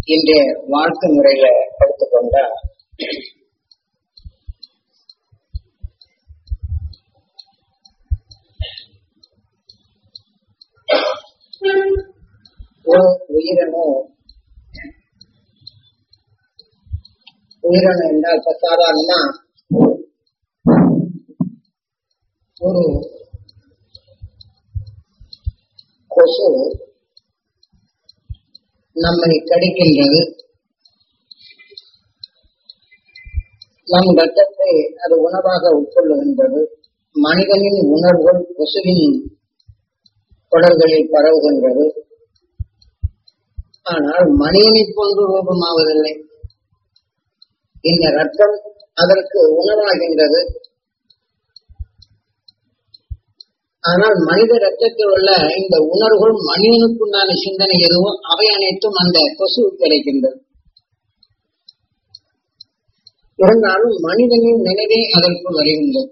இன்றைய வாழ்க்கை முறையில எடுத்துக்கொண்டா ஒரு உயிரினம் உயிரினம் என்றால் இப்ப சாதாரணமா ஒரு கொசு நம்மை கடிக்கின்றது நம் ரத்தத்தை அது உணவாக உட்கொள்ளுகின்றது மனிதனின் உணர்வுகள் கொசுவின் குடல்களில் பரவுகின்றது ஆனால் மனிதனை போன்று ரூபமாவதில்லை இந்த ரத்தம் அதற்கு உணவாகின்றது ஆனால் மனித ரத்தத்தில் உள்ள இந்த உணர்வுகள் மனிதனுக்குண்டான சிந்தனை எதுவும் அவை அனைத்தும் அந்த கொசு கிடைக்கின்றது இருந்தாலும் மனிதனின் நினைவே அதற்குள் வருகின்றது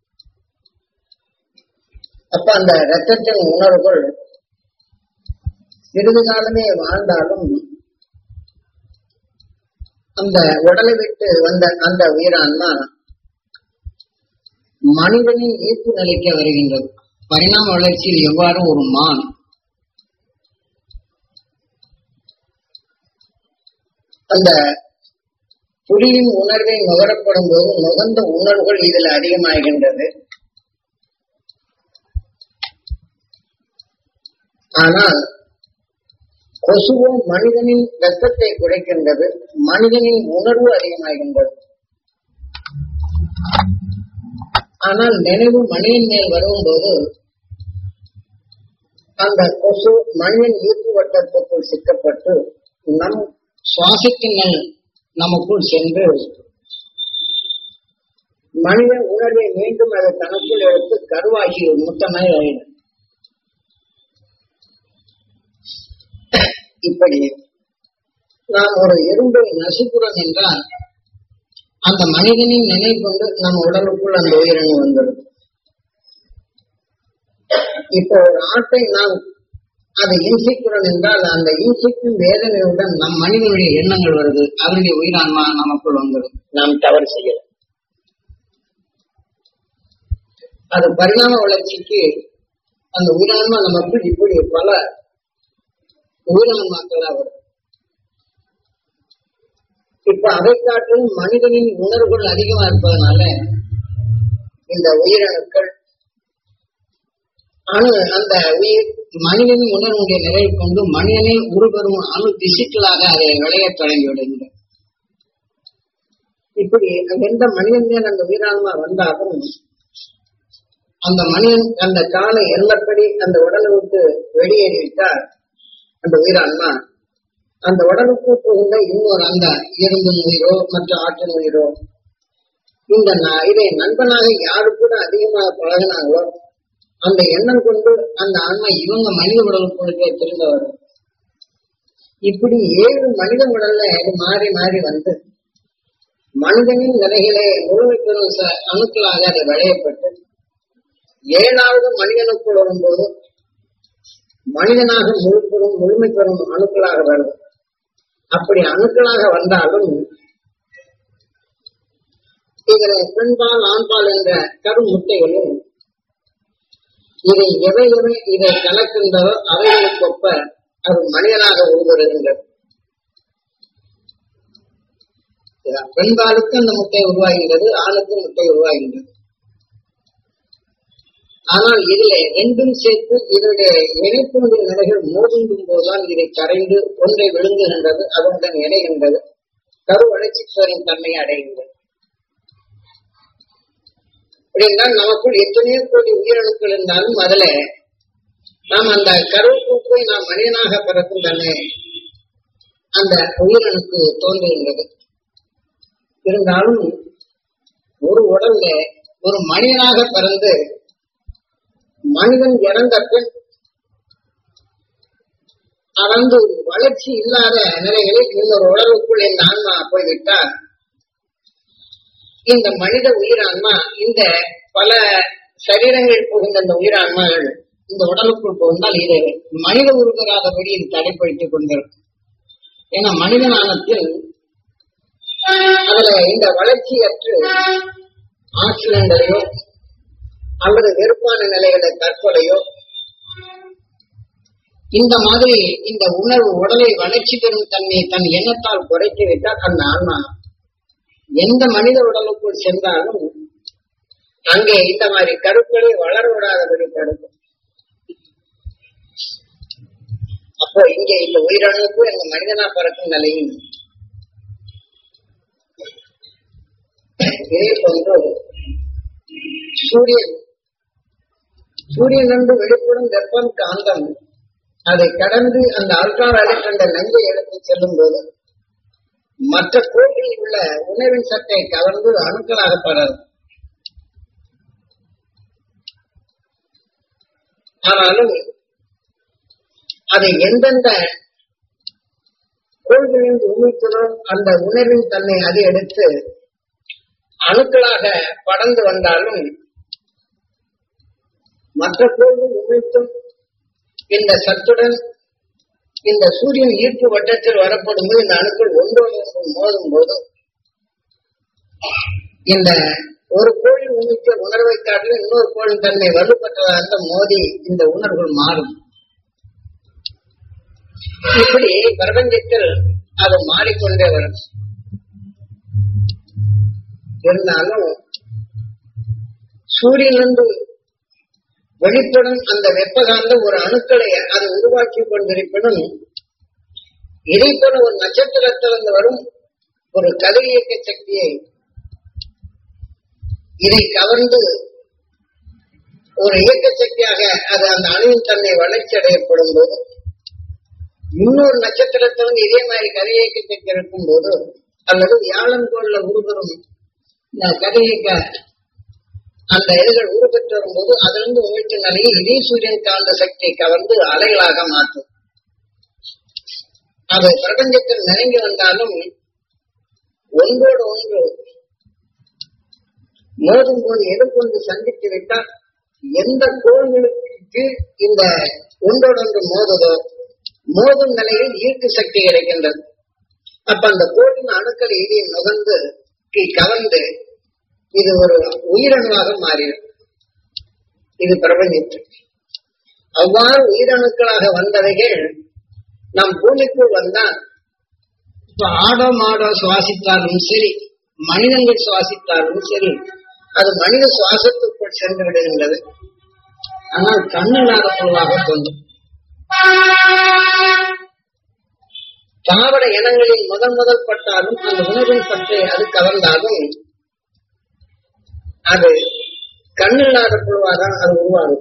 அப்ப அந்த ரத்தத்தின் உணர்வுகள் சிறிது காலமே வாழ்ந்தாலும் அந்த உடலை விட்டு வந்த அந்த உயிரான்மா மனிதனின் ஈர்ப்பு நிலைக்கு வருகின்றது பரிணாம வளர்ச்சியில் எவ்வாறு ஒரு மான் அந்த புலியின் உணர்வை நுகரப்படும் போது நுகர்ந்த உணர்வுகள் இதில் அதிகமாகின்றது ஆனால் கொசுவோ மனிதனின் ரத்தத்தை குறைக்கின்றது மனிதனின் உணர்வு அதிகமாகின்றது ஆனால் நினைவு மனிதன் மேல் வரும்போது அந்த கொசு மண்ணின் ஈர்ப்பு வட்டத்துக்குள் சிக்கப்பட்டு நம் சுவாசத்தின் நமக்குள் சென்று மனித உணர்வை மீண்டும் அதை தனக்குள் எடுத்து கருவாகி முத்தமாய் ஆயிடும் இப்படி நாம் ஒரு எறும்பை நசுக்குறோம் என்றால் அந்த மனிதனின் நினைவு கொண்டு நம்ம உடலுக்குள் அந்த உயிரணு வந்துடும் இப்போ ஒரு ஆட்டை நாம் அதை இன்சிக்கிறோம் என்றால் அந்த இன்சிக்கும் வேதனையுடன் நம் மனிதனுடைய எண்ணங்கள் வருது அவருடைய உயிரான்மா நமக்குள் வந்துடும் நாம் தவறு செய்யல அது பரிணாம வளர்ச்சிக்கு அந்த உயிரான்மா நமக்குள் இப்படி பல உயிரான்மாக்களா வரும் இப்ப அதை காட்டிலும் மனிதனின் உணர்வுகள் அதிகமா இருப்பதனால இந்த உயிரணுக்கள் அணு அந்த உயிர் மனிதனின் உணர்வுடைய நிலையை கொண்டு மனிதனை உருவரும் அணு திசுக்களாக அதை விளையத் தொடங்கி விடுகின்றன இப்படி எந்த மனிதன் மேல் அந்த உயிரான்மா வந்தாலும் அந்த மனிதன் அந்த கால எல்லப்படி அந்த உடலை விட்டு வெளியேறிவிட்டால் அந்த உயிரான்மா அந்த உடலுக்கு புகுந்த இன்னொரு அந்த இரும்பின் உயிரோ மற்ற ஆற்றின் உயிரோ இந்த இதை நண்பனாக யாரு கூட அதிகமாக பழகினாங்களோ அந்த எண்ணம் கொண்டு அந்த ஆன்மா இவங்க மனித உடலுக்குள்ளே திரும்ப வரும் இப்படி ஏழு மனித உடல்ல இது மாறி மாறி வந்து மனிதனின் நிலைகளே முழுமை பெறும் அணுக்களாக அது விளையப்பட்டு ஏழாவது மனிதனுக்குள் வரும்போது மனிதனாக முழு பெறும் முழுமை பெறும் அணுக்களாக வரும் அப்படி அணுக்களாக வந்தாலும் இதில் பெண்பால் ஆண்பால் என்ற கருமுட்டைகளும் இதை எவை எவை இதை கலக்கின்றதோ அவைகளுக்கு ஒப்ப அது மனிதனாக உருவருகின்றது பெண்பாலுக்கு அந்த முட்டை உருவாகின்றது ஆணுக்கும் முட்டை உருவாகின்றது ஆனால் இதில் ரெண்டும் சேர்த்து இதனுடைய இணைப்புடைய நிலைகள் மோதுண்டும் போதுதான் இதை கரைந்து ஒன்றை விழுங்குகின்றது அதனுடன் இணைகின்றது கரு வளர்ச்சித்துவரின் தன்மையை அடைகின்றது அப்படின்றால் நமக்குள் எத்தனையோ கோடி உயிரணுக்கள் இருந்தாலும் அதுல நாம் அந்த கருவுக்கு போய் நாம் மனிதனாக பிறக்கும் தன்னை அந்த உயிரணுக்கு தோன்றுகின்றது இருந்தாலும் ஒரு உடல்ல ஒரு மனிதனாக பிறந்து மனிதன் இறந்த பின் அவந்து வளர்ச்சி இல்லாத நிலைகளில் இன்னொரு உடலுக்குள் இந்த ஆன்மா போய்விட்டால் இந்த மனித உயிரான்மா இந்த பல சரீரங்கள் புகுந்த இந்த உயிரான்மாகள் இந்த உடலுக்குள் புகுந்தால் இது மனித உருவராதபடி இது தடைப்படுத்திக் கொண்டிருக்கும் ஏன்னா மனிதனானத்தில் அதுல இந்த வளர்ச்சியற்று ஆக்சிடென்டையோ அல்லது வெறுப்பான நிலைகளை தற்கொலையோ இந்த மாதிரி இந்த உணர்வு உடலை வளர்ச்சி பெறும் தன்மையை தன் எண்ணத்தால் குறைத்து விட்டால் அந்த ஆன்மா எந்த மனித உடலுக்குள் சென்றாலும் அங்கே இந்த மாதிரி கருக்களை வளர விடாதபடி தடுக்கும் அப்போ இங்க இந்த உயிரணுக்கு எங்க மனிதனா பிறக்கும் நிலையும் இதே போன்று சூரியன் சூரியன் என்று வெளிப்படும் வெப்பம் காந்தம் அதை கடந்து அந்த அல்ட்ரா வயலட் என்ற நஞ்சை எடுத்து செல்லும் போது மற்ற கோள்களில் உள்ள உணவின் சட்டை கவர்ந்து அணுக்களாக படரும் ஆனாலும் அதை எந்தெந்த கோள்களின் உமிழ்த்ததோ அந்த உணர்வின் தன்னை அதை எடுத்து அணுக்களாக படர்ந்து வந்தாலும் மற்ற கோள்கள் உமிழ்த்தும் இந்த சத்துடன் இந்த சூரியன் ஈர்ப்பு வட்டத்தில் வரப்படும் போது இந்த அணுக்கள் ஒன்றோடு ஒன்று மோதும் போது இந்த ஒரு கோழில் உமிழ்த்த உணர்வை காட்டிலும் இன்னொரு கோழின் தன்மை வலுப்பட்டதாக மோதி இந்த உணர்வுகள் மாறும் இப்படி பிரபஞ்சத்தில் அது மாறிக்கொண்டே வரும் இருந்தாலும் சூரியனிலிருந்து வெளிப்படும் அந்த வெப்பகாந்தம் ஒரு அணுக்களை அது உருவாக்கி கொண்டிருப்பினும் இதை போல ஒரு நட்சத்திரத்திலிருந்து வரும் ஒரு கதிர் இயக்க சக்தியை இதை கவர்ந்து ஒரு இயக்க சக்தியாக அது அந்த அணுவின் தன்மை வளர்ச்சி அடையப்படும் போது இன்னொரு நட்சத்திரத்திலிருந்து இதே மாதிரி கதிர் இயக்க சக்தி இருக்கும் போது அல்லது வியாழன் கோள்ல உருவரும் இந்த கதிர் இயக்க அந்த இதுகள் உருப்பெற்று வரும்போது அதிலிருந்து உமிழ்ச்சி நிலையை இதே சூரியன் காந்த சக்தியை கவர்ந்து அலைகளாக மாற்றும் அது பிரபஞ்சத்தில் நெருங்கி வந்தாலும் ஒன்றோடு ஒன்று மோதும் போது எதிர்கொண்டு சந்தித்து விட்டால் எந்த கோள்களுக்கு இந்த ஒன்றோடொன்று மோதுதோ மோதும் நிலையில் ஈர்ப்பு சக்தி கிடைக்கின்றது அப்ப அந்த கோளின் அணுக்கள் இதை நுகர்ந்து கவர்ந்து இது ஒரு உயிரணுவாக மாறிடும் இது பிரபஞ்சத்தில் அவ்வாறு உயிரணுக்களாக வந்தவைகள் நம் பூமிக்குள் வந்தால் இப்ப ஆடோ மாடோ சுவாசித்தாலும் சரி மனிதர்கள் சுவாசித்தாலும் சரி அது மனித சுவாசத்துக்குள் சென்று விடுகின்றது ஆனால் கண்ணில்லாத பொருளாக தோன்றும் தாவர இனங்களில் முதல் முதல் பட்டாலும் அந்த உணவின் பற்றை அது கவர்ந்தாலும் அது கண்ணில்லாத புழுவாக அது உருவாகும்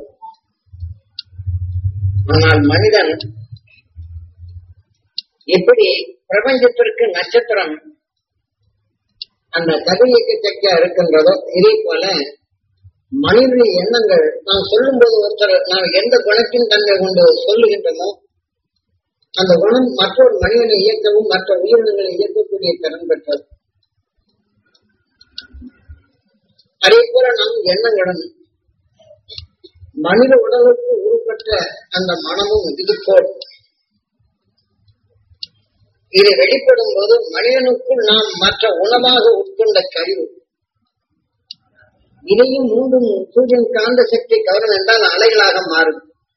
ஆனால் மனிதன் எப்படி பிரபஞ்சத்திற்கு நட்சத்திரம் அந்த கதிரியக்க சக்தியா இருக்கின்றதோ இதே போல மனிதனுடைய எண்ணங்கள் நாம் சொல்லும் போது ஒருத்தர் நாம் எந்த குணத்தின் தன்மை கொண்டு சொல்லுகின்றனோ அந்த குணம் மற்றொரு மனிதனை இயக்கவும் மற்ற உயிரினங்களை இயக்கக்கூடிய திறன் பெற்றது அதே போல நம் எண்ணங்களும் மனித உடலுக்கு உருப்பெற்ற அந்த மனமும் இது போல் இது வெளிப்படும் போது மனிதனுக்குள் நாம் மற்ற உணவாக உட்கொண்ட கழிவு இதையும் மீண்டும் சூரியன் காந்த சக்தி கவனம் என்றால் அலைகளாக மாறும்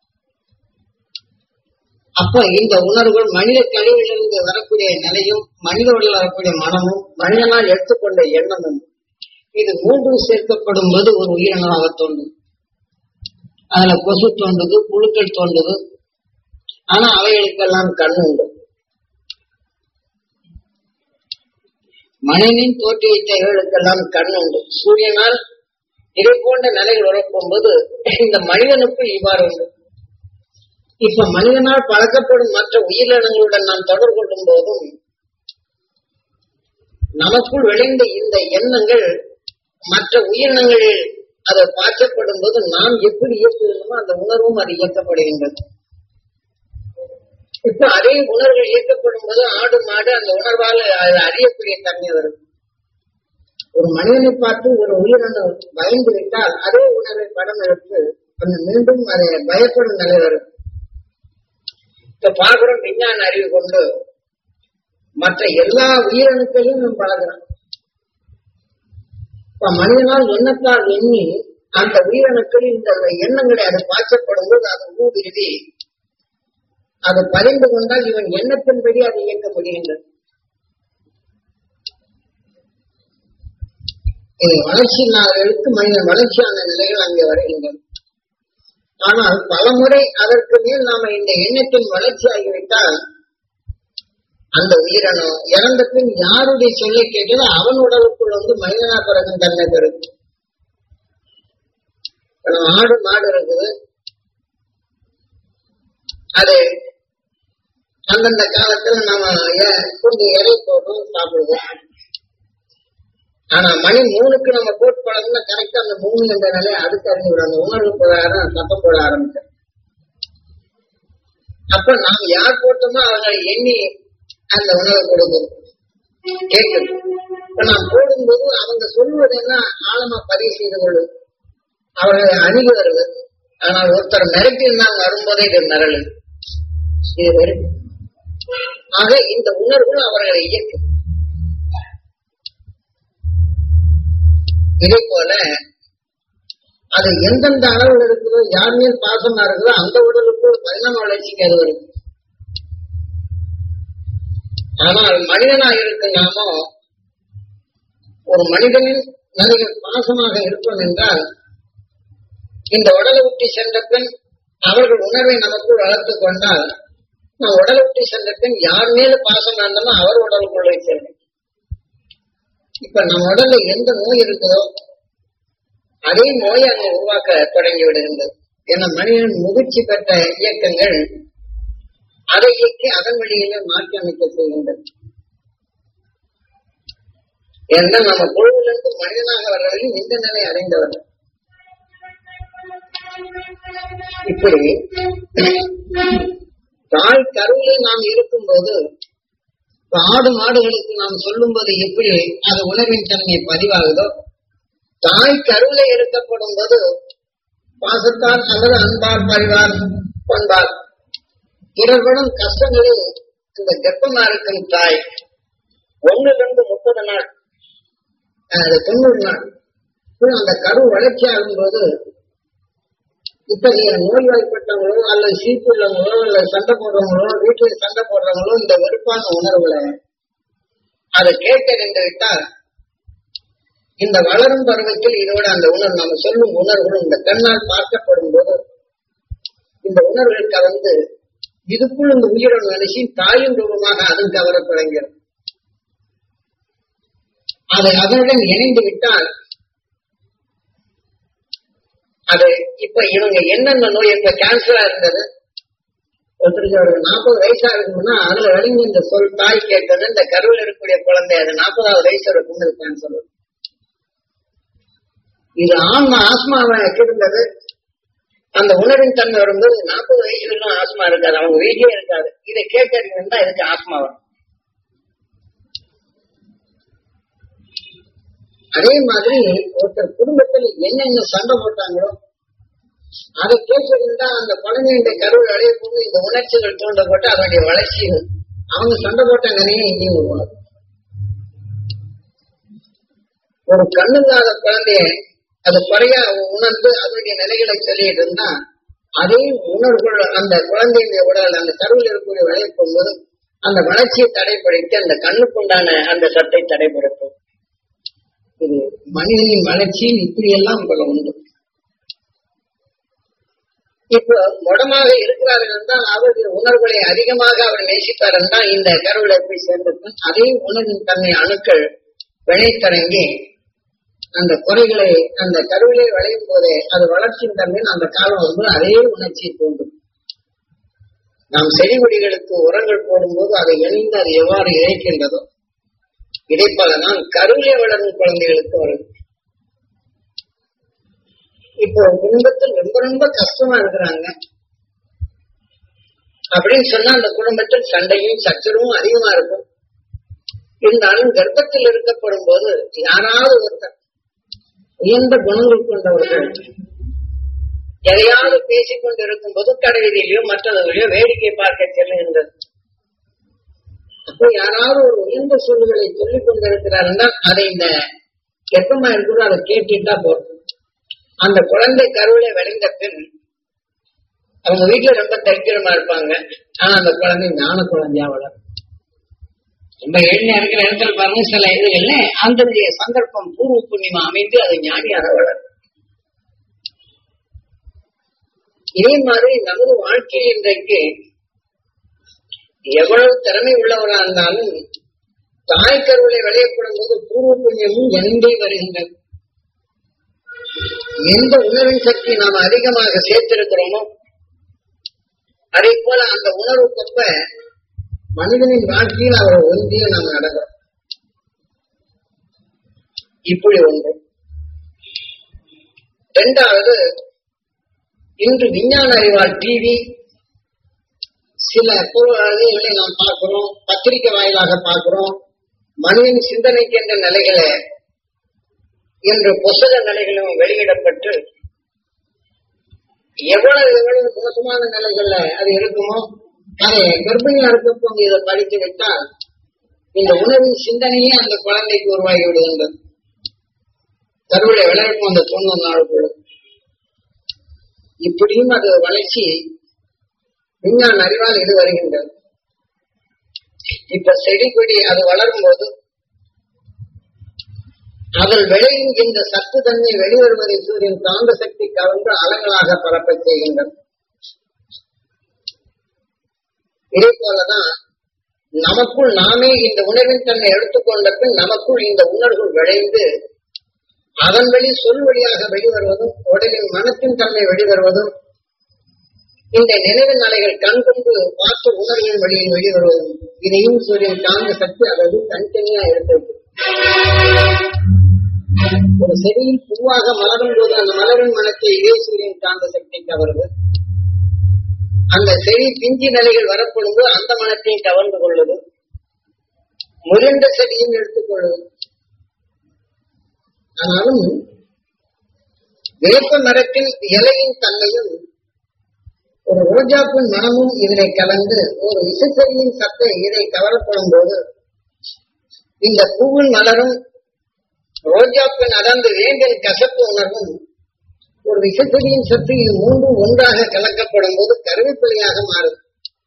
அப்ப இந்த உணர்வுகள் மனித கழிவிலிருந்து வரக்கூடிய நிலையும் மனித உடலில் வரக்கூடிய மனமும் மனிதனால் எடுத்துக்கொண்ட எண்ணமும் இது மூன்றும் சேர்க்கப்படும் போது ஒரு உயிரினமாக தோன்றும் அதுல கொசு தோன்றுது புழுக்கள் தோன்றுது ஆனா அவைகளுக்கெல்லாம் கண் உண்டு மனிதனின் தோற்றிவித்த இவர்களுக்கெல்லாம் கண் உண்டு சூரியனால் இதை போன்ற நிலைகள் உறப்பும் போது இந்த மனிதனுக்கு இவ்வாறு உண்டு இப்ப மனிதனால் பழக்கப்படும் மற்ற உயிரினங்களுடன் நாம் தொடர்பு கொள்ளும் போதும் நமக்குள் விளைந்த இந்த எண்ணங்கள் மற்ற உயிரினங்களில் அதை பாய்ச்சப்படும் போது நாம் எப்படி இயக்குகிறோமோ அந்த உணர்வும் அது இயக்கப்படுகின்றது இப்ப அதே உணர்வுகள் இயக்கப்படும் போது ஆடு மாடு அந்த உணர்வால் அது அறியக்கூடிய தன்மை வரும் ஒரு மனிதனை பார்த்து ஒரு உயிரினம் பயந்து விட்டால் அதே உணர்வை படம் எடுத்து அந்த மீண்டும் அதை பயப்படும் நிலை வரும் இப்ப பாக்குறோம் விஞ்ஞான அறிவு கொண்டு மற்ற எல்லா உயிரணுக்களையும் நம்ம பழகிறோம் இப்ப மனிதனால் எண்ணத்தால் எண்ணி அந்த உயிரணுக்களில் இந்த எண்ணங்களை அது பாய்ச்சப்படும் போது அது ஊடுருவி அது பதிந்து கொண்டால் இவன் எண்ணத்தின்படி அதை இயக்க முடிகின்றது இது வளர்ச்சி நாடுகளுக்கு மனிதன் வளர்ச்சியான நிலைகள் அங்கே வருகின்றன ஆனால் பலமுறை அதற்கு மேல் நாம இந்த எண்ணத்தின் வளர்ச்சி ஆகிவிட்டால் அந்த உயிரினம் இறந்த பின் யாருடைய சொல்லை கேட்டதோ அவன் உடலுக்குள் வந்து மனிதனா பிறகும் தன்மை பெறும் ஆடு மாடு இருக்குது அது அந்தந்த காலத்துல நம்ம கொஞ்சம் இறை போடுறோம் சாப்பிடுவோம் ஆனா மணி மூணுக்கு நம்ம போட்டு பழகுனா கரெக்டா அந்த மூணு என்ற நிலையை அடுத்து அறிஞ்சுவிடும் அந்த உணர்வு பிரகாரம் சத்தம் போட ஆரம்பிச்சோம் அப்ப நாம் யார் போட்டோமோ அவர்களை எண்ணி அந்த உணவை கொடுக்கும் கேட்குது இப்ப நாம் போடும்போது அவங்க சொல்வதெல்லாம் ஆழமா பதிவு செய்து கொள்ளும் அவர்களை அணுகி வருது ஆனால் ஒருத்தர் மிரட்டினால் வரும்போதே இது மிரளு இது வெறும் ஆக இந்த உணர்வு அவர்களை இயக்கும் இதே போல அது எந்தெந்த அளவில் இருக்குதோ யார் மேல் பாசமா இருக்குதோ அந்த உடலுக்கு ஒரு பரிணாம வளர்ச்சிக்கு அது வரும் ஆனால் மனிதனாக இருக்க நாமோ ஒரு மனிதனின் நிறைய பாசமாக இருப்போம் என்றால் இந்த உடலை விட்டு சென்ற பின் அவர்கள் உணர்வை நமக்குள் வளர்த்து கொண்டால் நான் உடலை விட்டு சென்ற பின் யார் மேல பாசம் இருந்தோமோ அவர் உடலுக்குள்ளே செல்லும் இப்ப நம்ம உடல்ல எந்த நோய் இருக்குதோ அதே நோயை அங்க உருவாக்க தொடங்கி விடுகின்றது ஏன்னா மனிதன் முதிர்ச்சி பெற்ற இயக்கங்கள் அதை இயக்கி அதன் வழியில மாற்றி அமைக்க செய்கின்றது ஏன்னா நம்ம குழுவிலிருந்து மனிதனாக வர்றவர்கள் இந்த நிலை அடைந்தவர்கள் இப்படி தாய் கருவிலே நாம் இருக்கும்போது ஆடு மாடுகளுக்கு நாம் சொல்லும் போது எப்படி அது உணவின் தன்மை பதிவாகுதோ தாய் கருவில எடுக்கப்படும் போது பாசத்தால் அல்லது அன்பால் பரிவார் பண்பால் பிறர்களும் கஷ்டங்களில் இந்த கர்ப்பமா இருக்கும் தாய் ஒண்ணுல இருந்து முப்பது நாள் அது தொண்ணூறு நாள் அந்த கரு வளர்ச்சி ஆகும்போது இத்தகைய நோய்வாய்ப்பட்டவங்களோ அல்லது சீப்புள்ளவங்களோ அல்லது சண்டை போடுறவங்களோ வீட்டில் சண்டை போடுறவங்களோ இந்த வெறுப்பான உணர்வுகளை அதை கேட்டறிந்து விட்டால் இந்த வளரும் பருவத்தில் இதோட அந்த உணர்வு நம்ம சொல்லும் உணர்வுகளும் இந்த கண்ணால் பார்க்கப்படும் போது இந்த உணர்வுகள் கலந்து இதுக்குள் இந்த உயிரோட நினைச்சி தாயின் ரூபமாக அதுவும் கவர தொடங்கிறது அதை அதனுடன் இணைந்து விட்டால் அது இப்ப இவங்க என்னென்ன நோய் இப்ப கேன்சரா இருந்தது ஒருத்தருக்கு ஒரு நாற்பது வயசா இருக்கும்னா அதுல வழங்கி இந்த சொல் தாய் கேட்டது இந்த கருவில் இருக்கக்கூடிய குழந்தை அது நாற்பதாவது வயசு இருக்கும் இந்த கேன்சர் இது ஆன்மா ஆஸ்மாவை இருந்தது அந்த உணர்வின் தன்மை வரும்போது நாற்பது வயசுல ஆஸ்மா இருக்காது அவங்க வீட்லயே இருக்காது இதை கேட்டறிந்தா இதுக்கு ஆஸ்மா வரும் அதே மாதிரி ஒருத்தர் குடும்பத்தில் என்னென்ன சண்டை போட்டாங்களோ அதை கேட்டிருந்தா அந்த குழந்தையுடைய கருவில் அடைய போது இந்த உணர்ச்சிகள் தூண்டப்பட்டு அதனுடைய வளர்ச்சி அவங்க சண்டை போட்ட நிறைய இங்கேயும் உருவாகும் ஒரு கண்ணில்லாத குழந்தைய அது குறையா உணர்ந்து அதனுடைய நிலைகளை சொல்லிட்டு இருந்தா அதே உணர்வுகள் அந்த குழந்தையுடைய உடல் அந்த கருவில் இருக்கக்கூடிய விளைவிக்கும் போது அந்த வளர்ச்சியை தடைப்படுத்தி அந்த கண்ணுக்குண்டான அந்த சத்தை தடைப்படுத்தும் இது மனிதனின் வளர்ச்சியில் இப்படி எல்லாம் உங்களை உண்டு இப்போ முடமாக இருக்கிறார்கள் என்றால் அவருடைய உணர்வுகளை அதிகமாக அவர் நேசித்தார் என்றால் இந்த கருவில போய் சேர்ந்திருக்கும் அதே உணர்வின் தன்மை அணுக்கள் விளைத்தடங்கி அந்த குறைகளை அந்த கருவிலே விளையும் போதே அது வளர்ச்சியின் தன்மையில் அந்த காலம் வந்து அதே உணர்ச்சியை தூண்டும் நாம் செடிகொடிகளுக்கு உரங்கள் போடும்போது அதை இணைந்து அது எவ்வாறு இழைக்கின்றதோ இதைப்போலதான் கருவிலே வளரும் குழந்தைகளுக்கு வரும் இப்போ குடும்பத்தில் ரொம்ப ரொம்ப கஷ்டமா இருக்கிறாங்க அப்படின்னு சொன்னா அந்த குடும்பத்தில் சண்டையும் சச்சரவும் அதிகமா இருக்கும் இருந்தாலும் கர்ப்பத்தில் இருக்கப்படும் போது யாராவது ஒருத்தர் உயர்ந்த குணங்கள் கொண்டவர்கள் எதையாவது பேசிக் கொண்டு இருக்கும் போது கடைவீதியிலயோ மற்றவர்களையோ வேடிக்கை பார்க்க செல்லுகின்றது அப்போ யாராவது ஒரு உயர்ந்த சொல்லுகளை சொல்லிக் கொண்டிருக்கிறார் என்றால் அதை இந்த கெப்பமா இருக்கிறோ அதை கேட்டுட்டா போதும் அந்த குழந்தை கருவில விளைந்த பின் அவங்க வீட்டுல ரொம்ப தரித்திரமா இருப்பாங்க ஆனா அந்த குழந்தை ஞான குழந்தையா வளரும் ரொம்ப ஏழ்மையா இருக்கிற இடத்துல பாருங்க சில இதுகள்ல அந்த சந்தர்ப்பம் பூர்வ புண்ணியமா அமைந்து அது ஞானியாக வளரும் இதே மாதிரி நமது வாழ்க்கையில் இன்றைக்கு எவ்வளவு திறமை உள்ளவரா இருந்தாலும் தாய் கருவிலை விளையப்படும் போது பூர்வ புண்ணியமும் எந்தை வருகின்றது எந்த உணர்வின் சக்தி நாம் அதிகமாக சேர்த்திருக்கிறோமோ அதே போல அந்த உணர்வுக்கொப்ப மனிதனின் வாழ்க்கையில் அவர் ஒன்றிய நாம் நடக்கிறோம் இப்படி ஒன்று இரண்டாவது இன்று விஞ்ஞான அறிவால் டிவி சில பொருள்களை நாம் பார்க்கிறோம் பத்திரிகை வாயிலாக பார்க்கிறோம் மனிதன் சிந்தனைக்கு என்ற நிலைகளை இன்று புத்தக நிலைகளும் வெளியிடப்பட்டு எவ்வளவு எவ்வளவு மோசமான நிலைகள்ல அது இருக்குமோ அதை கர்ப்பிணியா இருக்கப்போது இதை படித்து விட்டால் இந்த உணவின் சிந்தனையே அந்த குழந்தைக்கு உருவாகி விடுகின்றது கருவிலை விளையாடும் அந்த தொண்ணூறு நாளுக்குள்ள இப்படியும் அது வளர்ச்சி விஞ்ஞான அறிவால் இது வருகின்றது இப்ப செடி கொடி அது வளரும் போது அதில் விளையும் இந்த சத்து தன்மை வெளிவருவதை சூரியன் காந்த சக்தி கவர்ந்து அலங்களாக பரப்பச் செய்கின்றது இதே போலதான் நமக்குள் நாமே இந்த உணர்வின் தன்னை எடுத்துக்கொண்ட பின் நமக்குள் இந்த உணர்வுகள் விளைந்து அதன் வழி சொல் வழியாக வெளிவருவதும் உடலின் மனத்தின் தன்மை வெளிவருவதும் இந்த நினைவின் அலைகள் கண் கொண்டு பார்த்த உணர்வின் வழியில் வெளிவருவதும் இதையும் சூரியன் காந்த சக்தி அதாவது தனித்தனியா இருக்கிறது ஒரு செடியில் பூவாக மலரும் போது அந்த மலரின் மனத்தை இதே சூரியன் காந்த சக்தி கவருது அந்த செடி பிஞ்சி நிலைகள் வரப்படும் போது அந்த மனத்தையும் கவர்ந்து கொள்ளுது முருண்ட செடியும் எடுத்துக்கொள்ளுது ஆனாலும் வேப்ப மரத்தின் இலையின் தன்மையும் ஒரு ரோஜாப்பின் மனமும் இதனை கலந்து ஒரு விசைச்செடியின் சத்தை இதை கவரப்படும் போது இந்த பூவின் மலரும் ரோஜாப்பின் அடர்ந்து வேண்டின் கசப்பு உணர்வும் ஒரு விசைச்செடியின் சத்து இது மூன்றும் ஒன்றாக கலக்கப்படும் போது கருவேப்பிலையாக மாறும்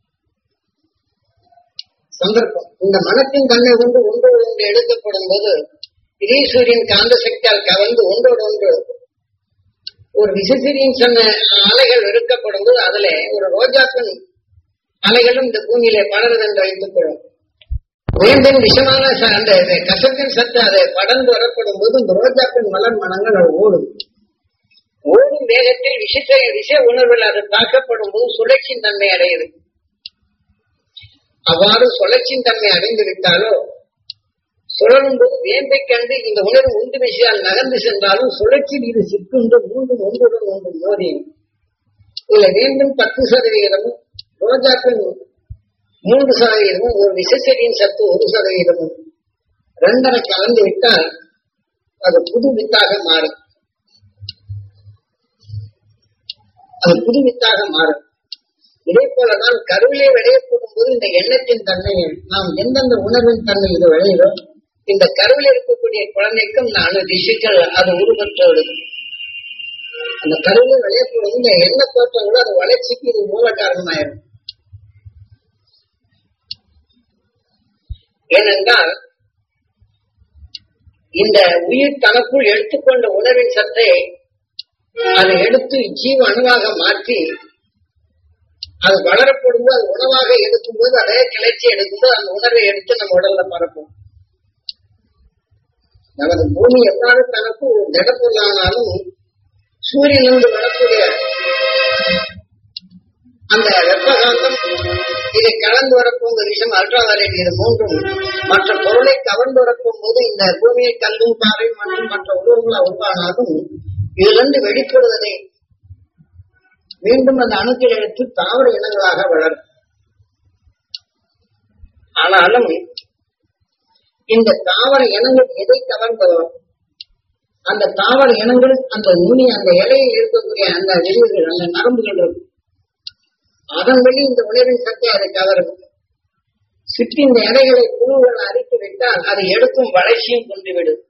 சந்தர்ப்பம் இந்த மனத்தின் தன்மை கொண்டு ஒன்றோடு ஒன்று எடுக்கப்படும் போது இதே சூரியன் காந்த சக்தியால் கவர்ந்து ஒன்றோடு ஒன்று ஒரு விசைச்செடியின் சொன்ன அலைகள் எடுக்கப்படும் போது அதுல ஒரு ரோஜாப்பின் அலைகளும் இந்த பூமியிலே படருது என்று வைத்துக் கொள்ளும் வேண்டின் விஷமான ச- அந்த இந்த கசப்பின் சத்து அதை படர்ந்து வரப்படும் போது இந்த ரோஜாப்பின் மலர் மனங்கள் அது ஓடும் ஓடும் வேகத்தில் விஷத்தை விஷ உணர்வில் அது தாக்கப்படும் போது சுழற்சியின் தன்மை அடையுது அவ்வாறு சுழற்சியின் தன்மை அடைந்து விட்டாலோ சுழலும் போது வேம்பை கண்டு இந்த உணர்வு உண்டு விஷயால் நகர்ந்து சென்றாலும் சுழற்சியில் இது சிக்குண்டு மூன்றும் ஒன்றுடன் ஒன்று மோதி இதுல வேண்டும் பத்து சதவிகிதமும் ரோஜாக்கள் மூன்று சதவீதமும் ஒரு விசைச்செடியின் சத்து ஒரு சதவீதமும் ரெண்டரை கலந்து விட்டால் அது புது வித்தாக மாறும் அது புது வித்தாக மாறும் இதே போலதான் கருவிலே விளையப்படும் போது இந்த எண்ணத்தின் தன்மையை நாம் எந்தெந்த உணர்வின் தன்மை இது விளையுதோ இந்த கருவில் இருக்கக்கூடிய குழந்தைக்கும் நான் ரிஷிகள் அது உருவற்றோடு அந்த கருவில விளையப்படும் இந்த எண்ண தோற்றம் கூட அது வளர்ச்சிக்கு இது மூல காரணமாயிரும் ஏனென்றால் இந்த உயிர் தனக்குள் எடுத்துக்கொண்ட உணர்வின் சத்தை அதை எடுத்து ஜீவ அணுவாக மாற்றி அது வளரப்படும் போது அது உணவாக எடுக்கும்போது அதே கிளர்ச்சி எடுக்கும்போது அந்த உணர்வை எடுத்து நம்ம உடல்ல பரப்பும் நமது பூமி எவ்வாறு தனக்கு ஒரு திடப்பொருளானாலும் சூரியனிலிருந்து வரக்கூடிய அந்த வெப்பகாந்தம் இதை கலந்து வரப்போகிற விஷயம் அல்ட்ராவயலட் இது மூன்றும் மற்ற பொருளை கவர்ந்து வரப்போகும்போது இந்த பூமியை கல்லும் பாறை மற்றும் மற்ற உருவங்கள் உருவானாலும் இதிலிருந்து வெளிப்படுவதை மீண்டும் அந்த அணுக்கள் எடுத்து தாவர இனங்களாக வளரும் ஆனாலும் இந்த தாவர இனங்கள் எதை கவர்ந்ததோ அந்த தாவர இனங்கள் அந்த நுனி அந்த இலையில் இருக்கக்கூடிய அந்த விரிவுகள் அந்த நரம்புகள் இருக்கும் அதன் வழி இந்த உணவின் சக்தி அதை கவரும் சுற்றி இந்த இலைகளை புழுகளை அரித்து விட்டால் அதை எடுக்கும் வளர்ச்சியும் கொண்டுவிடும்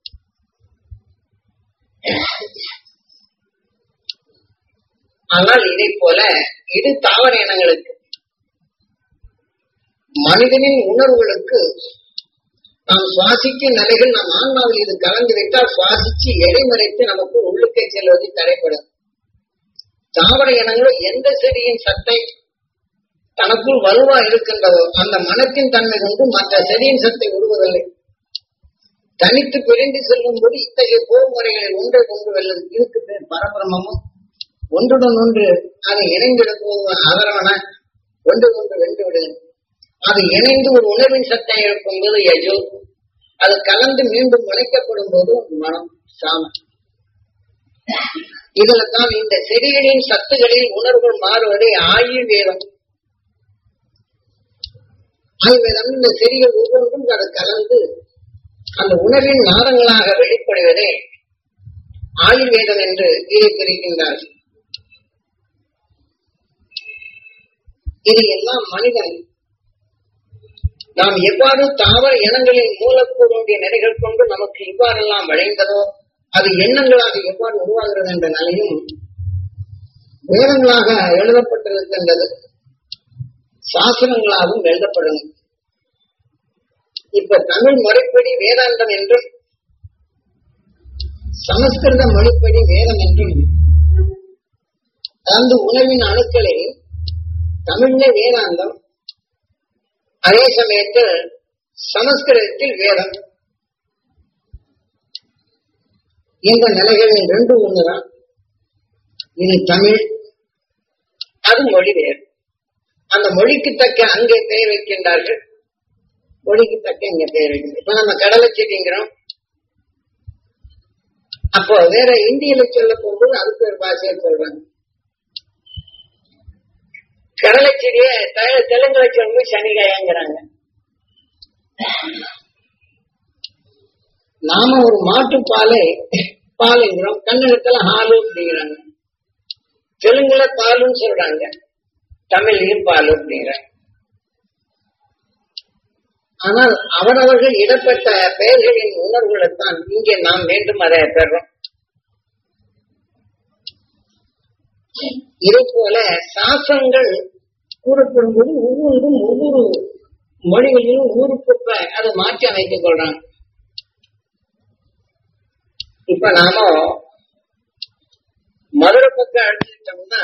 ஆனால் இதை போல இது தாவர இனங்களுக்கு மனிதனின் உணர்வுகளுக்கு நாம் சுவாசிக்கும் நிலைகள் நம் ஆன்மாவில் இது கலந்து விட்டால் சுவாசிச்சு இடைமறைத்து நமக்கு உள்ளுக்கே செல்வது தடைப்படும் தாவர இனங்கள் எந்த செடியின் சத்தை தனக்குள் வலுவா இருக்கின்றதோ அந்த மனத்தின் தன்மை கொண்டு மற்ற செடியின் சத்தை விடுவதில்லை தனித்து பிரிந்து செல்லும் போது இத்தகைய போர்முறைகளில் ஒன்றை கொண்டு வெல்லும் இதுக்கு பேர் பரபிரமமும் ஒன்றுடன் ஒன்று அதை இணைந்தெடுப்பது அதரவன ஒன்று ஒன்று வென்று விடுகிறது அது இணைந்து ஒரு உணர்வின் சத்தை இருக்கும் போது யஜோ அது கலந்து மீண்டும் முளைக்கப்படும் போது மனம் சாமம் இதுல தான் இந்த செடிகளின் சத்துகளில் உணர்வுகள் மாறுவதை ஆயுர்வேதம் ஆயுர்வேதம் இந்த செடிகள் ஒவ்வொன்றும் அது கலந்து அந்த உணர்வின் நாதங்களாக வெளிப்படுவதே ஆயுர்வேதம் என்று இதை பிரிக்கின்றார்கள் இது எல்லாம் மனிதன் நாம் எவ்வாறு தாவர இனங்களின் மூலக்கூறுடைய நிலைகள் கொண்டு நமக்கு இவ்வாறெல்லாம் விளைந்ததோ அது எண்ணங்களாக எவ்வாறு உருவாகிறது என்ற நிலையும் வேதங்களாக எழுதப்பட்டிருக்கின்றது சாசனங்களாகவும் எழுதப்படும் இப்ப தமிழ் முறைப்படி வேதாந்தம் என்றும் சமஸ்கிருத மொழிப்படி வேதம் என்றும் அந்த உணவின் அணுக்களை தமிழ்ல வேதாந்தம் அதே சமயத்தில் சமஸ்கிருதத்தில் வேதம் இந்த நிலைகள் ரெண்டு ஒண்ணுதான் இது தமிழ் அது மொழி வேறு அந்த மொழிக்கு தக்க அங்கே பெயர் வைக்கின்றார்கள் மொழிக்கு தக்க இங்க பெயர் வைக்கின்றோம் இப்ப நம்ம கடலை செடிங்கிறோம் அப்போ வேற இந்தியில சொல்ல போகும்போது அதுக்கு ஒரு பாஷையை சொல்றாங்க கடலை செடியை தெலுங்குல சொல்லும்போது சனிகாயங்கிறாங்க நாம ஒரு மாட்டு பாலை பாலுங்கிறோம் கன்னடத்துல ஹாலு அப்படிங்கிறாங்க தெலுங்குல பாலுன்னு சொல்றாங்க தமிழ்லையும் பாலு அப்படிங்கிறாங்க ஆனால் அவரவர்கள் இடப்பட்ட பெயர்களின் உணர்வுகளைத்தான் இங்கே நாம் மீண்டும் அதை பெறோம் இதை போல சாசனங்கள் கூறப்படும் போது ஒவ்வொன்றும் ஒவ்வொரு மொழிகளிலும் ஊருக்குப்ப அதை மாற்றி அமைத்துக் கொள்றாங்க இப்ப நாம மதுரை பக்கம் எடுத்துக்கிட்டோம்னா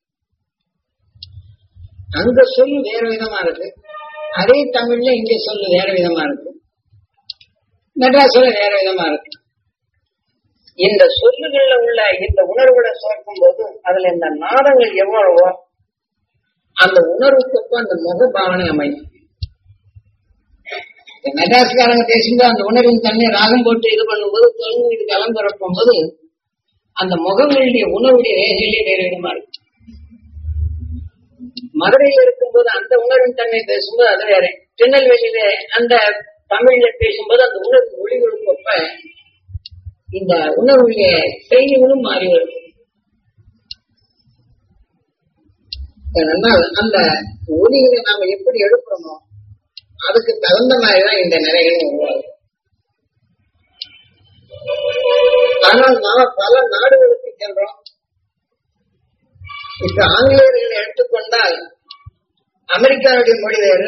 அங்க சொல்லு வேற விதமா இருக்கு அதே தமிழ்ல இங்க சொல்லு வேற விதமா இருக்கு மெட்ராஸ்ல வேற விதமா இருக்கு இந்த சொல்லுகள்ல உள்ள இந்த உணர்வுகளை சேர்க்கும் போது அதுல இந்த நாதங்கள் எவ்வளவோ அந்த உணர்வுக்கு அந்த முக பாவனை அமையும் மெட்ராஸ்காரங்க பேசும்போது அந்த உணர்வின் தன்னை ராகம் போட்டு இது பண்ணும்போது தெலுங்கு இது கலந்துறப்பும் போது அந்த முகங்களுடைய உணர்வுடைய ரேகையிலே வேற விதமா இருக்கு மதுரையில் இருக்கும்போது அந்த உணர்வின் தன்மை பேசும்போது அது வேற திருநெல்வேலியில அந்த தமிழ்ல பேசும்போது அந்த உணர்வு ஒளிகளுக்கு இந்த உணர்வுடைய செய்திகளும் மாறி வரும் ஏனென்றால் அந்த ஒளிகளை நாம எப்படி எடுக்கிறோமோ அதுக்கு தகுந்த மாதிரிதான் இந்த நிலைகளும் உருவாகும் ஆனால் நாம பல நாடுகளுக்கு சென்றோம் இப்ப ஆங்கிலேயர்களை எடுத்துக்கொண்டால் அமெரிக்காவுடைய மொழி வேறு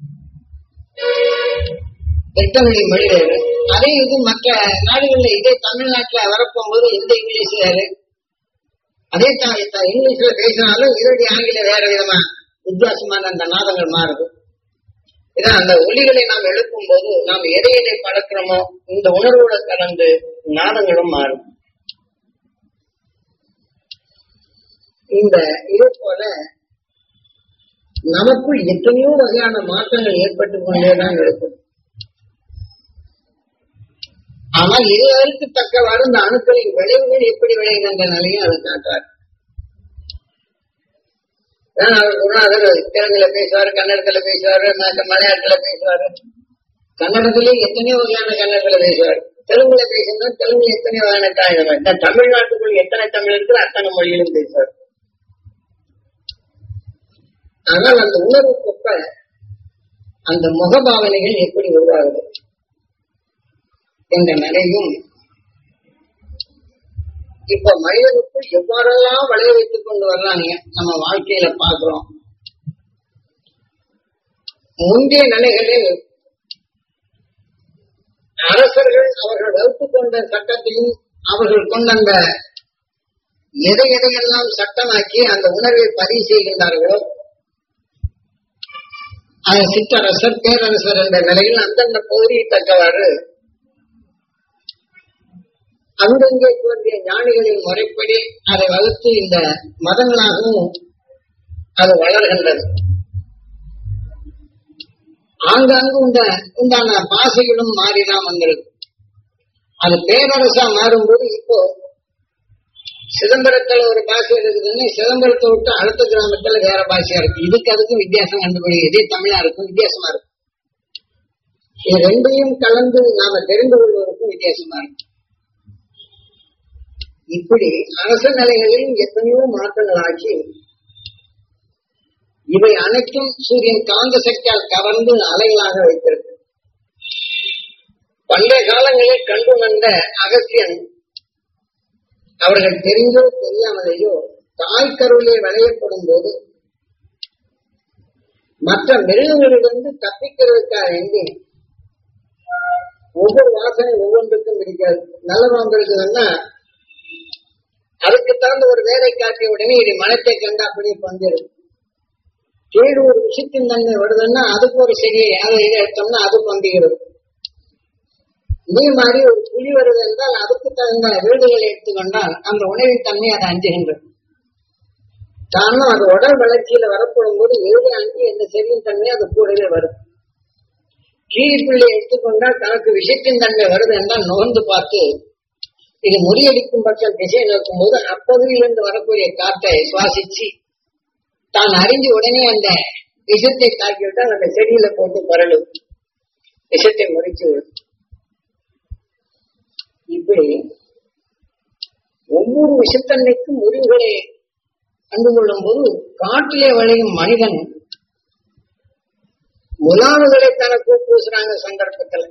பிரிட்டனுடைய மொழி வேறு அதே இது மற்ற நாடுகள்ல இதே தமிழ்நாட்டுல வரப்போகும்போது இந்த இங்கிலீஷ் வேறு அதே இங்கிலீஷ்ல பேசினாலும் இதோடைய ஆங்கில வேற விதமா வித்தியாசமான அந்த நாதங்கள் மாறுது இதான் அந்த ஒலிகளை நாம் எழுப்பும் போது நாம் எதை எதை பழக்கிறோமோ இந்த உணர்வோட கலந்து நாதங்களும் மாறும் இந்த இது போல நமக்குள் எத்தனையோ வகையான மாற்றங்கள் ஏற்பட்டு கொண்டேதான் இருக்கும் ஆனால் இதற்கு தக்கவாறு இந்த அணுக்களின் விளைவுகள் எப்படி விளைகின்ற நிலையை அது காட்டார் அவர் குருநாதர் தெலுங்குல பேசுவாரு கன்னடத்துல பேசுவாரு மலையாளத்துல பேசுவாரு கன்னடத்திலே எத்தனையோ வகையான கன்னடத்துல பேசுவார் தெலுங்குல பேசுனா தெலுங்குல எத்தனை வகையான தாய் இந்த தமிழ்நாட்டுக்குள் எத்தனை தமிழ் இருக்குது அத்தனை மொழியிலும் பேசுவார் ஆனால் அந்த உணர்வுக்கொப்ப அந்த முகபாவனைகள் எப்படி உருவாகுது என்ற நிலையும் இப்ப மனிதனுக்குள் எவ்வாறெல்லாம் விளைய வைத்துக் கொண்டு வர்றாங்க நம்ம வாழ்க்கையில பார்க்கிறோம் முந்தைய நிலைகளில் அரசர்கள் அவர்கள் வகுத்துக் கொண்ட சட்டத்தையும் அவர்கள் கொண்ட அந்த எதை எதையெல்லாம் சட்டமாக்கி அந்த உணர்வை பதிவு செய்கின்றார்களோ அது சிற்றரசர் பேரரசர் என்ற நிலையில் அந்தந்த பகுதியை தக்கவாறு அங்கங்கே தோன்றிய ஞானிகளின் முறைப்படி அதை வகுத்து இந்த மதங்களாகவும் அது வளர்கின்றது ஆங்காங்கு இந்த உண்டான பாசைகளும் மாறிதான் வந்திருக்கு அது பேரரசா மாறும்போது இப்போ சிதம்பரத்துல ஒரு பாஷை இருக்குதுன்னு சிதம்பரத்தை விட்டு அடுத்த கிராமத்துல வேற பாஷையா இருக்கு இதுக்கு அதுக்கும் வித்தியாசம் கண்டுபிடி இதே தமிழா இருக்கும் வித்தியாசமா இருக்கும் இது ரெண்டையும் கலந்து நாம தெரிந்து கொள்வதற்கும் வித்தியாசமா இருக்கும் இப்படி அரச நிலைகளில் எத்தனையோ மாற்றங்கள் ஆக்கி இவை அனைத்தும் சூரியன் காந்த சக்தியால் கவர்ந்து அலைகளாக வைத்திருக்கு பண்டைய காலங்களில் கண்டு வந்த அகசியன் அவர்கள் தெரிந்தோ தெரியாமலேயோ தாய் கருவிலே விளையப்படும் போது மற்ற மிருகங்களிலிருந்து தப்பிக்கிறதுக்காக வேண்டி ஒவ்வொரு வாசனை ஒவ்வொன்றுக்கும் இருக்காது நல்ல பாம்பு இருக்குதுன்னா அதுக்கு தகுந்த ஒரு வேலை காட்டிய உடனே இது மனத்தை கண்டு அப்படியே பங்கிடும் கேடு ஒரு விஷயத்தின் தன்மை வருதுன்னா அதுக்கு ஒரு சரி அதை இதை எடுத்தோம்னா அது பந்துகிறது இதே மாதிரி ஒரு புலி வருது என்றால் அதுக்கு தகுந்த வீடுகளை எடுத்துக்கொண்டால் அந்த உணவின் தன்மை அதை அஞ்சுகின்றது காரணம் அது உடல் வளர்ச்சியில வரப்படும் போது ஏழு அஞ்சு எந்த செல்லின் தன்மை அது கூடவே வரும் கீழிப்பிள்ளை எடுத்துக்கொண்டால் தனக்கு விஷயத்தின் தன்மை வருது என்றால் நுகர்ந்து பார்த்து இது முறியடிக்கும் பட்சம் திசை நோக்கும் போது அப்பகுதியிலிருந்து வரக்கூடிய காற்றை சுவாசிச்சு தான் அறிஞ்சு உடனே அந்த விஷத்தை தாக்கிவிட்டால் அந்த செடியில போட்டு பரலும் விஷத்தை முறிச்சு விடும் இப்படி ஒவ்வொரு விஷத்தன்மைக்கும் முறிவுகளை கண்டு கொள்ளும் போது காட்டிலே விளையும் மனிதன் முலாவுகளை தனக்கு பூசுறாங்க சந்தர்ப்பத்துல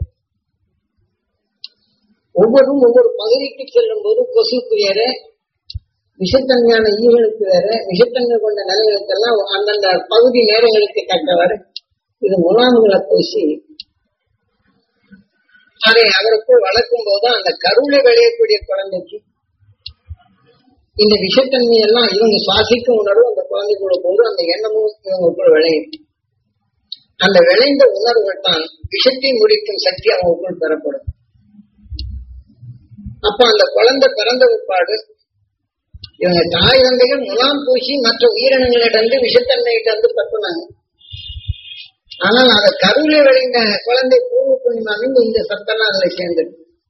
ஒவ்வொரும் ஒவ்வொரு பகுதிக்கு செல்லும் போது கொசுக்கு வேற விஷத்தன்மையான ஈகளுக்கு வேற விஷத்தன்மை கொண்ட நிலைகளுக்கெல்லாம் அந்தந்த பகுதி நேரங்களுக்கு தக்கவாறு இது முலாமுகளை பூசி அதை அவருக்குள் வளர்க்கும் போது அந்த கருவில விளையக்கூடிய குழந்தைக்கு இந்த விஷத்தன்மை எல்லாம் இவங்க சுவாசிக்கும் உணர்வு அந்த குழந்தைக்குள்ள போது அந்த எண்ணமும் இவங்களுக்குள் விளையும் அந்த விளைந்த உணர்வுகள் தான் விஷத்தை முடிக்கும் சக்தி அவங்களுக்குள் பெறப்படும் அப்ப அந்த குழந்தை பிறந்த பிற்பாடு இவங்க தாய் தந்தைகள் முலாம் பூசி மற்ற உயிரினங்களிடந்து விஷத்தன்மையிலிருந்து பற்றுனாங்க ஆனால் அதை கருவிலே விளைந்த குழந்தை பூர்வ புண்ணியமானு இந்த சத்தெல்லாம் அதுல சேர்ந்தது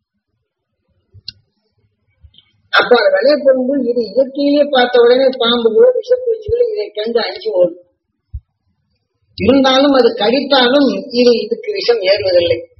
அப்ப அது விளைய போகும்போது இது இயற்கையிலே பார்த்த உடனே பாம்புகளோ விஷப்பூச்சிகளோ இதை கண்டு அஞ்சு ஓடும் இருந்தாலும் அது கடித்தாலும் இது இதுக்கு விஷம் ஏறுவதில்லை